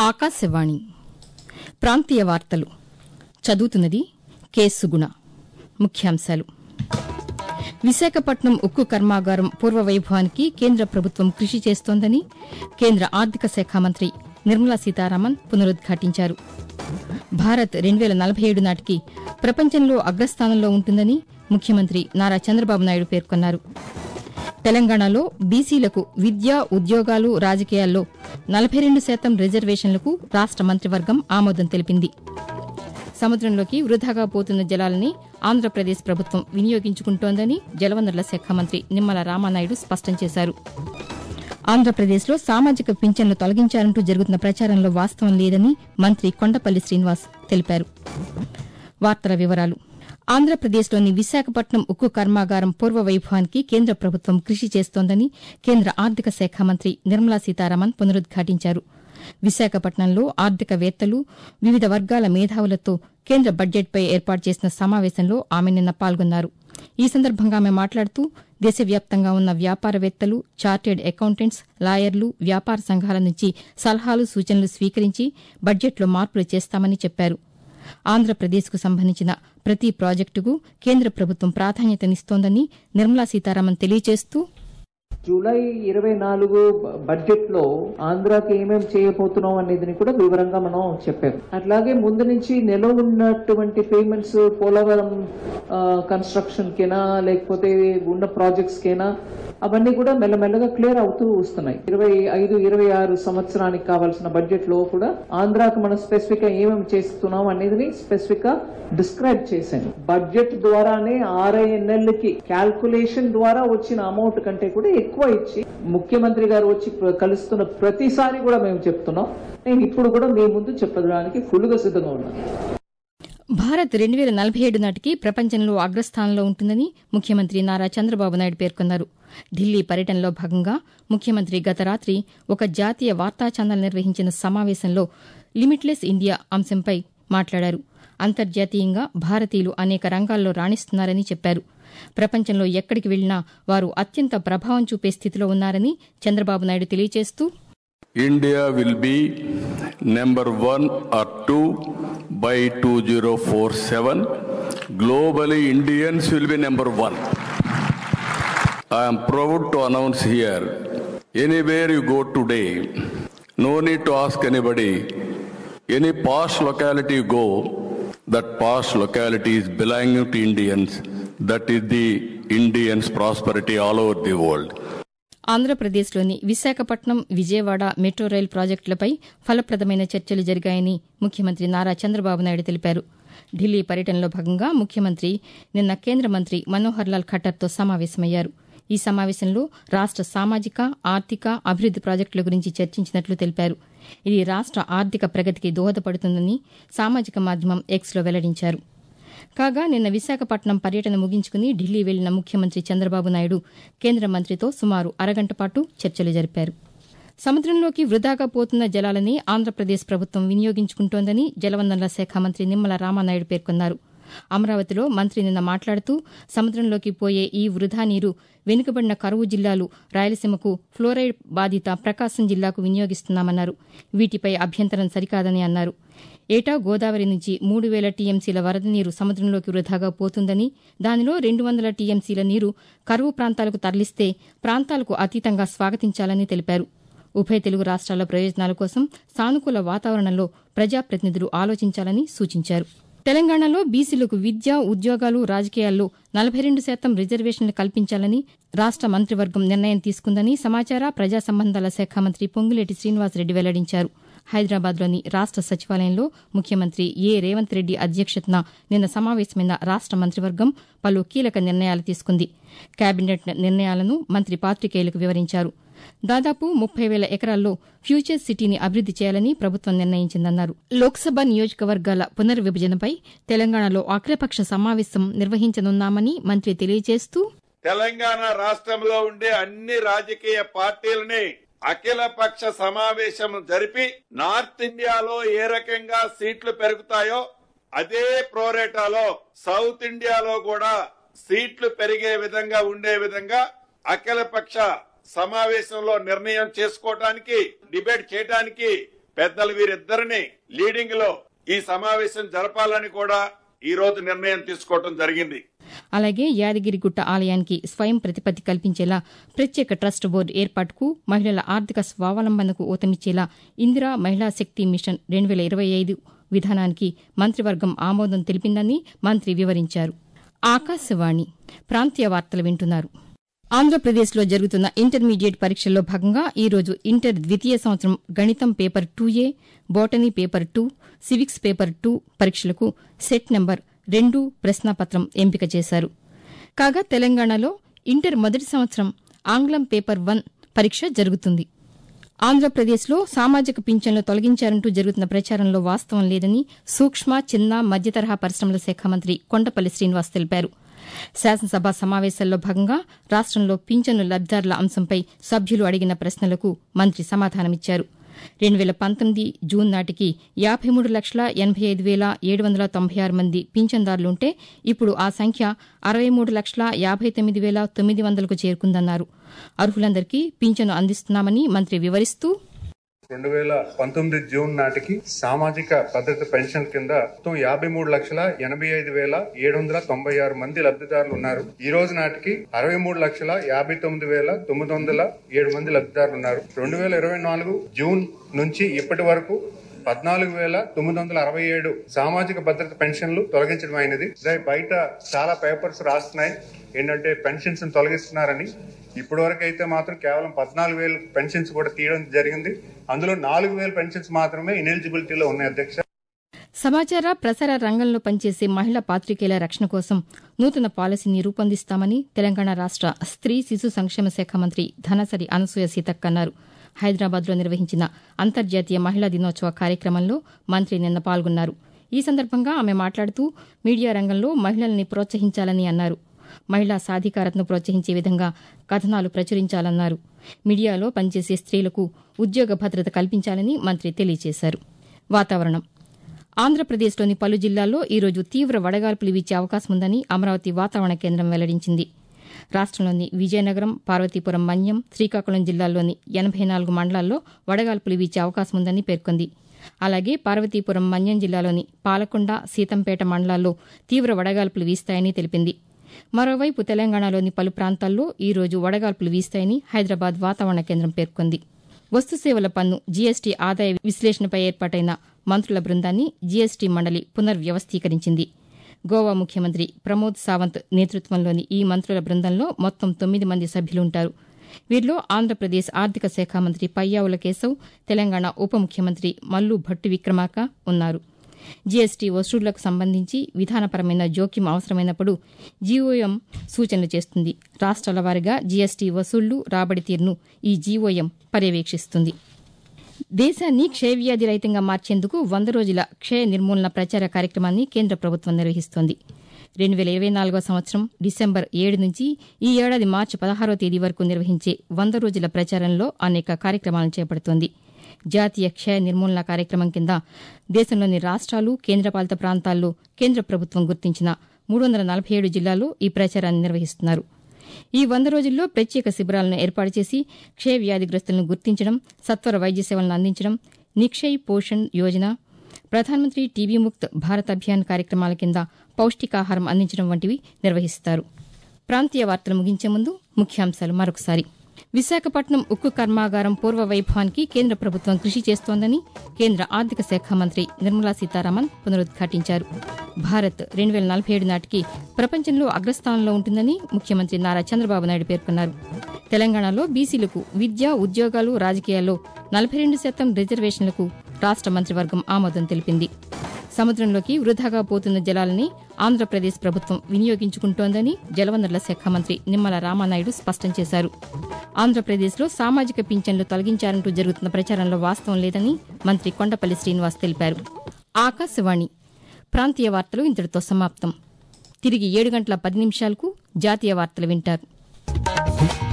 ఆకాశవాణి ప్రాంతీయ వార్తలు చదువుతున్నది కె సుగుణ ముఖ్యాంశాలు విశాఖపట్నం ఉక్కు కర్మాగారం పూర్వ వైభవానికి కేంద్ర ప్రభుత్వం కృషి చేస్తోందని కేంద్ర ఆర్థిక శాఖ మంత్రి నిర్మలా సీతారామన్ పునరుద్ఘాటించారు భారత్ రెండు వేల నలభై ఏడు నాటికి ప్రపంచంలో అగ్రస్థానంలో ఉంటుందని ముఖ్యమంత్రి నారా చంద్రబాబు నాయుడు పేర్కొన్నారు తెలంగాణలో బీసీలకు విద్య ఉద్యోగాలు రాజకీయాల్లో నలభై రెండు శాతం రిజర్వేషన్లకు రాష్ట మంత్రివర్గం ఆమోదం తెలిపింది సముద్రంలోకి వృధాగా పోతున్న జలాలని ఆంధ్రప్రదేశ్ ప్రభుత్వం వినియోగించుకుంటోందని జలవనరుల శాఖ మంత్రి నిమ్మల రామానాయుడు స్పష్టం చేశారు ఆంధ్రప్రదేశ్లో సామాజిక పింఛన్లు తొలగించారంటూ జరుగుతున్న ప్రచారంలో వాస్తవం లేదని మంత్రి కొండపల్లి శ్రీనివాస్ తెలిపారు వార్తల వివరాలు ఆంధ్రప్రదేశ్లోని విశాఖపట్నం ఉక్కు కర్మాగారం పూర్వ వైభవానికి కేంద్ర ప్రభుత్వం కృషి చేస్తోందని కేంద్ర ఆర్థిక శాఖ మంత్రి నిర్మలా సీతారామన్ పునరుద్ఘాటించారు విశాఖపట్నంలో ఆర్థికవేత్తలు వివిధ వర్గాల మేధావులతో కేంద్ర బడ్జెట్పై ఏర్పాటు చేసిన సమావేశంలో ఆమె నిన్న పాల్గొన్నారు ఈ సందర్భంగా ఆమె మాట్లాడుతూ దేశవ్యాప్తంగా ఉన్న వ్యాపారవేత్తలు చార్టెడ్ అకౌంటెంట్స్ లాయర్లు వ్యాపార సంఘాల నుంచి సలహాలు సూచనలు స్వీకరించి బడ్జెట్లో మార్పులు చేస్తామని చెప్పారు ఆంధ్రప్రదేశ్కు సంబంధించిన ప్రతి ప్రాజెక్టుకు కేంద్ర ప్రభుత్వం ప్రాధాన్యతనిస్తోందని నిర్మలా సీతారామన్ తెలియజేస్తూ జూలై ఇరవై నాలుగు బడ్జెట్ లో ఆంధ్రాకి ఏమేమి చేయబోతున్నాం అనేది కూడా వివరంగా మనం చెప్పాం అట్లాగే ముందు నుంచి నిల ఉన్నటువంటి పేమెంట్స్ పోలవరం కన్స్ట్రక్షన్ కేనా లేకపోతే ఉన్న ప్రాజెక్ట్స్ కేనా అవన్నీ కూడా మెల్లమెల్లగా క్లియర్ అవుతూ వస్తున్నాయి ఇరవై ఐదు ఇరవై ఆరు సంవత్సరానికి కావాల్సిన బడ్జెట్ లో కూడా ఆంధ్రాకి మనం స్పెసిఫిక్ గా ఏమేమి చేస్తున్నాం అనేది స్పెసిఫిక్ గా డిస్క్రైబ్ చేశాను బడ్జెట్ ద్వారానే ఆర్ఐఎన్ఎల్ కి క్యాల్కులేషన్ ద్వారా వచ్చిన అమౌంట్ కంటే కూడా ఎక్కువ ఇచ్చి ముఖ్యమంత్రి గారు వచ్చి ప్ర- కలుస్తున్న ప్రతిసారి కూడా మేము చెప్తున్నాం నేను ఇప్పుడు కూడా మీ ముందు చెప్పడానికి ఫుల్ గా సిద్ధంగా ఉన్నాను భారత్ రెండు వేల నలభై ఏడు నాటికి ప్రపంచంలో అగ్రస్థానంలో ఉంటుందని ముఖ్యమంత్రి నారా చంద్రబాబు నాయుడు పేర్కొన్నారు ఢిల్లీ పర్యటనలో భాగంగా ముఖ్యమంత్రి గత రాత్రి ఒక జాతీయ వార్తా ఛానల్ నిర్వహించిన సమావేశంలో లిమిట్లెస్ ఇండియా అంశంపై మాట్లాడారు అంతర్జాతీయంగా భారతీయులు అనేక రంగాల్లో రాణిస్తున్నారని చెప్పారు ప్రపంచంలో ఎక్కడికి వెళ్లినా వారు అత్యంత ప్రభావం చూపే స్థితిలో ఉన్నారని చంద్రబాబు నాయుడు తెలియజేస్తూ India will be number one or two by 2047. Globally, Indians will be number one. I am proud to announce here anywhere you go today, no need to ask anybody. Any posh locality you go, that posh locality is belonging to Indians. That is the Indians' prosperity all over the world. ఆంధ్రప్రదేశ్లోని Visakhapatnam Vijayawada metro rail ప్రాజెక్టులపై ఫలప్రదమైన చర్చలు జరిగాయని ముఖ్యమంత్రి నారా చంద్రబాబు నాయుడు తెలిపారు ఢిల్లీ పర్యటనలో భాగంగా ముఖ్యమంత్రి నిన్న కేంద్ర మంత్రి మనోహర్ లాల్ ఖట్టర్తో సమావేశమయ్యారు ఈ సమావేశంలో రాష్ట సామాజిక ఆర్థిక అభివృద్ది ప్రాజెక్టుల గురించి చర్చించినట్లు తెలిపారు ఇది రాష్ట ఆర్థిక ప్రగతికి దోహదపడుతుందని సామాజిక మాధ్యమం ఎక్స్లో వెల్లడించారు కాగా నిన్న విశాఖపట్నం పర్యటన ముగించుకుని ఢిల్లీ వెళ్లిన ముఖ్యమంత్రి చంద్రబాబు నాయుడు కేంద్ర మంత్రితో సుమారు అరగంట పాటు చర్చలు జరిపారు సముద్రంలోకి వృధాగా పోతున్న జలాలని ఆంధ్రప్రదేశ్ ప్రభుత్వం వినియోగించుకుంటోందని జలవనరుల శాఖ మంత్రి నిమ్మల రామానాయుడు పేర్కొన్నారు అమరావతిలో మంత్రి నిన్న మాట్లాడుతూ సముద్రంలోకి పోయే ఈ వృధా నీరు వెనుకబడిన కరువు జిల్లాలు రాయలసీమకు ఫ్లోరైడ్ బాధిత ప్రకాశం జిల్లాకు వినియోగిస్తున్నామన్నారు వీటిపై అభ్యంతరం సరికాదని అన్నారు ఏటా గోదావరి నుంచి మూడు వేల టీఎంసీల వరద నీరు సముద్రంలోకి వృధాగా పోతుందని దానిలో రెండు వందల టీఎంసీల నీరు కరువు ప్రాంతాలకు తరలిస్తే ప్రాంతాలకు అతీతంగా స్వాగతించాలని తెలిపారు ఉభయ తెలుగు రాష్ట్రాల ప్రయోజనాల కోసం సానుకూల వాతావరణంలో ప్రజాప్రతినిధులు ఆలోచించాలని సూచించారు తెలంగాణలో బీసీలకు విద్య ఉద్యోగాలు రాజకీయాల్లో నలభై రెండు శాతం రిజర్వేషన్లు కల్పించాలని రాష్ట మంత్రివర్గం నిర్ణయం తీసుకుందని సమాచార ప్రజా సంబంధాల శాఖ మంత్రి పొంగులేటి శ్రీనివాసరెడ్డి వెల్లడించారు హైదరాబాద్లోని రాష్ట సచివాలయంలో ముఖ్యమంత్రి ఏ రేవంత్ రెడ్డి అధ్యక్షతన నిన్న సమావేశమైన రాష్ట మంత్రివర్గం పలు కీలక నిర్ణయాలు తీసుకుంది కేబినెట్ నిర్ణయాలను మంత్రి పాతికేయులకు వివరించారు దాదాపు ముప్పై వేల ఎకరాల్లో ఫ్యూచర్ సిటీని అభివృద్ది చేయాలని ప్రభుత్వం నిర్ణయించిందన్నారు లోక్సభ నియోజకవర్గాల పునర్విభజనపై తెలంగాణలో అఖిలపక్ష సమావేశం నిర్వహించనున్నామని మంత్రి తెలియజేస్తూ తెలంగాణ రాష్ట్రంలో ఉండే అన్ని రాజకీయ పార్టీలని అఖిల పక్ష సమావేశం జరిపి నార్త్ ఇండియాలో ఏ రకంగా సీట్లు పెరుగుతాయో అదే ప్రోరేటాలో సౌత్ ఇండియాలో కూడా సీట్లు పెరిగే విధంగా ఉండే విధంగా అఖిల పక్ష సమావేశంలో నిర్ణయం చేసుకోవటానికి డిబేట్ చేయడానికి పెద్దలు వీరిద్దరిని లీడింగ్ లో ఈ సమావేశం జరపాలని కూడా ఈ రోజు నిర్ణయం తీసుకోవడం జరిగింది అలాగే యాదగిరిగుట్ట ఆలయానికి స్వయం ప్రతిపత్తి కల్పించేలా ప్రత్యేక ట్రస్ట్ బోర్డు ఏర్పాటుకు మహిళల ఆర్థిక స్వావలంబనకు ఊతమిచ్చేలా ఇందిరా మహిళా శక్తి మిషన్ రెండు వేల ఇరవై ఐదు విధానానికి మంత్రివర్గం ఆమోదం తెలిపిందని మంత్రి వివరించారు ఆకాశవాణి ప్రాంతీయ వార్తలు వింటున్నారు ఆంధ్రప్రదేశ్లో జరుగుతున్న ఇంటర్మీడియట్ పరీక్షల్లో భాగంగా ఈరోజు ఇంటర్ ద్వితీయ సంవత్సరం గణితం paper two A botany paper two civics paper two పరీక్షలకు సెట్ నెంబర్ రెండు ప్రశ్నాపత్రం ఎంపిక చేశారు కాగా తెలంగాణలో ఇంటర్ మొదటి సంవత్సరం ఆంగ్లం పేపర్ వన్ పరీక్ష జరుగుతుంది ఆంధ్రప్రదేశ్లో సామాజిక పింఛన్లు తొలగించారంటూ జరుగుతున్న ప్రచారంలో వాస్తవం లేదని సూక్ష్మ చిన్న మధ్యతరహా పరిశ్రమల శాఖ మంత్రి కొండపల్లి శ్రీనివాస్ తెలిపారు శాసనసభ సమావేశాల్లో భాగంగా రాష్టంలో పింఛన్లు లబ్దిదారుల అంశంపై సభ్యులు అడిగిన ప్రశ్నలకు మంత్రి సమాధానమిచ్చారు రెండు వేల పంతొమ్మిది జూన్ నాటికి యాభై మూడు లక్షల ఎనభై ఐదు వేల ఏడు వందల తొంభై ఆరు మంది పింఛన్దారులుంటే ఇప్పుడు ఆ సంఖ్య అరవై మూడు లక్షల యాభై తొమ్మిది వేల తొమ్మిది వందలకు చేరుకుందన్నారు అర్హులందరికీ పింఛను అందిస్తున్నామని మంత్రి వివరిస్తూ రెండు వేల పంతొమ్మిది జూన్ నాటికి సామాజిక భద్రత పెన్షన్ కింద మొత్తం యాభై మూడు లక్షల ఎనభై ఐదు వేల ఏడు వందల తొంభై ఆరు మంది లబ్ధిదారులు ఉన్నారు ఈ రోజు నాటికి అరవై మూడు లక్షల యాభై తొమ్మిది వేల తొమ్మిది వందల ఏడు మంది లబ్ధిదారులు ఉన్నారు రెండు వేల ఇరవై నాలుగు జూన్ నుంచి ఇప్పటి వరకు పద్నాలుగు వేల తొమ్మిది వందల అరవై ఏడు సామాజిక భద్రత పెన్షన్లు తొలగించడం అయినది ఇదే బయట చాలా పేపర్స్ రాస్తున్నాయి ఏంటంటే పెన్షన్స్ తొలగిస్తున్నారని ఇప్పటి వరకు అయితే మాత్రం కేవలం పద్నాలుగు వేలు పెన్షన్స్ కూడా తీయడం జరిగింది అందులో నాలుగు వేల పెన్షన్స్ మాత్రమే ఇనెలిజిబిలిటీలో ఉన్నాయి అధ్యక్ష సమాచార ప్రసార రంగంలో పనిచేసే మహిళా పాతికేయుల రక్షణ కోసం నూతన పాలసీని రూపొందిస్తామని తెలంగాణ రాష్ట స్త్రీ శిశు సంక్షేమ శాఖ మంత్రి ధనసరి అనసూయ సీతక్క అన్నారు హైదరాబాద్లో నిర్వహించిన అంతర్జాతీయ మహిళా దినోత్సవ కార్యక్రమంలో మంత్రి నిన్న పాల్గొన్నారు ఈ సందర్భంగా ఆమె మాట్లాడుతూ మీడియా రంగంలో మహిళల్ని ప్రోత్సహించాలని అన్నారు మహిళా సాధికారతను ప్రోత్సహించే విధంగా కథనాలు ప్రచురించాలన్నారు మీడియాలో పనిచేసే స్త్రీలకు ఉద్యోగ భద్రత కల్పించాలని మంత్రి తెలియజేశారు వాతావరణం ఆంధ్రప్రదేశ్లోని పలు జిల్లాల్లో ఈరోజు తీవ్ర వడగాల్పులు వీచే అవకాశం ఉందని అమరావతి వాతావరణ కేంద్రం వెల్లడించింది రాష్టంలోని విజయనగరం పార్వతీపురం మన్యం శ్రీకాకుళం జిల్లాల్లోని ఎనభై నాలుగు మండలాల్లో వడగాల్పులు వీచే అవకాశం ఉందని పేర్కొంది అలాగే పార్వతీపురం మన్యం జిల్లాలోని పాలకొండ సీతంపేట మండలాల్లో తీవ్ర వడగాల్పులు వీస్తాయని తెలిపింది మరోవైపు తెలంగాణలోని పలు ప్రాంతాల్లో ఈరోజు వడగాల్పులు వీస్తాయని హైదరాబాద్ వాతావరణ కేంద్రం పేర్కొంది వస్తుసేవల పన్ను జీఎస్టీ ఆదాయ విశ్లేషణపై ఏర్పాటైన మంత్రుల బృందాన్ని జీఎస్టీ మండలి పునర్వ్యవస్థీకరించింది గోవా ముఖ్యమంత్రి ప్రమోద్ సావంత్ నేతృత్వంలోని ఈ మంత్రుల బృందంలో మొత్తం తొమ్మిది మంది సభ్యులుంటారు వీరిలో ఆంధ్రప్రదేశ్ ఆర్థిక శాఖ మంత్రి పయ్యావుల కేశవ్ తెలంగాణ ఉప ముఖ్యమంత్రి మల్లు భట్టి విక్రమార్క ఉన్నారు జీఎస్టీ వసూళ్లకు సంబంధించి విధానపరమైన జోక్యం అవసరమైనప్పుడు జీఓఎం సూచనలు చేస్తుంది రాష్ట్రాల వారీగా జీఎస్టీ వసూళ్లు రాబడి తీరును ఈ జీఓఎం పర్యవేక్షిస్తుంది దేశాన్ని క్షయవ్యాధి రహితంగా మార్చేందుకు వంద రోజుల క్షయ నిర్మూలన ప్రచార కార్యక్రమాన్ని కేంద్ర ప్రభుత్వం నిర్వహిస్తోంది రెండు వేల ఇరవై నాలుగో సంవత్సరం డిసెంబర్ ఏడు నుంచి ఈ ఏడాది మార్చి పదహారో తేదీ వరకు నిర్వహించే వంద రోజుల ప్రచారంలో అనేక కార్యక్రమాలను చేపడుతోంది జాతీయ క్షయ నిర్మూలన కార్యక్రమం కింద దేశంలోని రాష్ట్రాలు కేంద్రపాలిత ప్రాంతాల్లో కేంద్ర ప్రభుత్వం గుర్తించిన మూడు వందల నలభై ఏడు జిల్లాల్లో ఈ ప్రచారాన్ని నిర్వహిస్తున్నారు ఈ వంద రోజుల్లో ప్రత్యేక శిబిరాలను ఏర్పాటు చేసి క్షయ వ్యాధిగ్రస్తులను గుర్తించడం సత్వర వైద్య సేవలను అందించడం నిక్షయ్ పోషణ్ యోజన ప్రధానమంత్రి టీబీ ముక్త్ భారత్ అభియాన్ కార్యక్రమాల కింద పౌష్టికాహారం అందించడం వంటివి నిర్వహిస్తారు ప్రాంతీయ వార్తలు ముగించే ముందు ముఖ్యాంశాలు మరొకసారి విశాఖపట్నం ఉక్కు కర్మాగారం పూర్వ వైభవానికి కేంద్ర ప్రభుత్వం కృషి చేస్తోందని కేంద్ర ఆర్థిక శాఖ మంత్రి నిర్మలా సీతారామన్ పునరుద్ఘాటించారు భారత్ రెండు వేల నలభై ఏడు నాటికి ప్రపంచంలో అగ్రస్థానంలో ఉంటుందని ముఖ్యమంత్రి నారా చంద్రబాబు నాయుడు పేర్కొన్నారు తెలంగాణలో బీసీలకు విద్య ఉద్యోగాలు రాజకీయాల్లో నలభై రెండు శాతం రిజర్వేషన్లకు రాష్ట మంత్రివర్గం ఆమోదం తెలిపింది సముద్రంలోకి వృధాగా పోతున్న జలాలని ఆంధ్రప్రదేశ్ ప్రభుత్వం వినియోగించుకుంటోందని జలవనరుల శాఖ మంత్రి నిమ్మల రామానాయుడు స్పష్టం చేశారు ఆంధ్రప్రదేశ్లో సామాజిక పింఛన్లు తొలగించారంటూ జరుగుతున్న ప్రచారంలో వాస్తవం లేదని మంత్రి కొండపల్లి శ్రీనివాస్ తెలిపారు ఆకాశవాణి ప్రాంతీయ వార్తలు ఇంతటితో సమాప్తం తిరిగి ఏడు గంటల పది నిమిషాలకు జాతీయ వార్తలు వింటారు